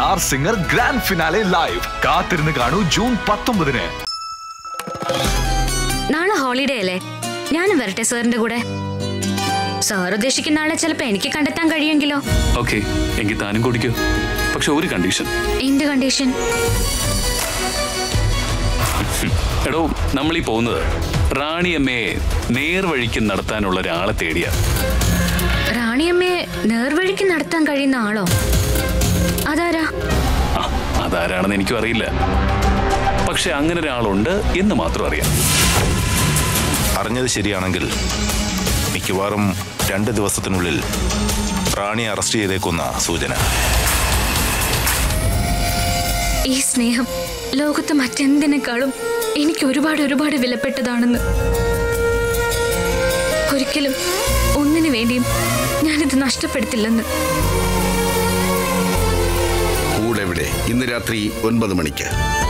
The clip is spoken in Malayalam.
star singer grand finale live കാത്തിരുന്ന് കാണൂ ജൂൺ പത്തൊമ്പതിന് നാളെ ഹോളിഡേ അല്ലേ ഞാനും വരട്ടെ സാറിന്റെ കൂടെ സാർ ഉദ്ദേശിക്കുന്ന ആളെ ചിലപ്പോ എനിക്ക് കണ്ടെത്താൻ കഴിയുമെങ്കിലോ ഓക്കെ എങ്കിൽ താനും കുടിക്കോ പക്ഷെ ഒരു കണ്ടീഷൻ എന്ത് കണ്ടീഷൻ എടോ നമ്മൾ ഈ പോകുന്നത് റാണിയമ്മയെ നേർവഴിക്ക് നടത്താനുള്ള ഒരാളെ തേടിയ റാണിയമ്മയെ നേർവഴിക്ക് നടത്താൻ കഴിയുന്ന ആളോ അതാരാ അതാരാണെന്ന് എനിക്കും അറിയില്ല പക്ഷെ അങ്ങനെ ഒരാളുണ്ട് എന്ന് മാത്രം അറിയാം അറിഞ്ഞത് ശരിയാണെങ്കിൽ മിക്കവാറും രണ്ട് ദിവസത്തിനുള്ളിൽ റാണിയെ അറസ്റ്റ് ചെയ്തേക്കുന്ന സൂചന ഈ സ്നേഹം ലോകത്ത് മറ്റെന്തിനേക്കാളും എനിക്ക് ഒരുപാട് ഒരുപാട് വിലപ്പെട്ടതാണെന്ന് ഒരിക്കലും ഒന്നിനു വേണ്ടിയും ഞാനിത് നഷ്ടപ്പെടുത്തില്ലെന്ന് കൂടെവിടെ ഇന്ന് രാത്രി ഒൻപത് മണിക്ക്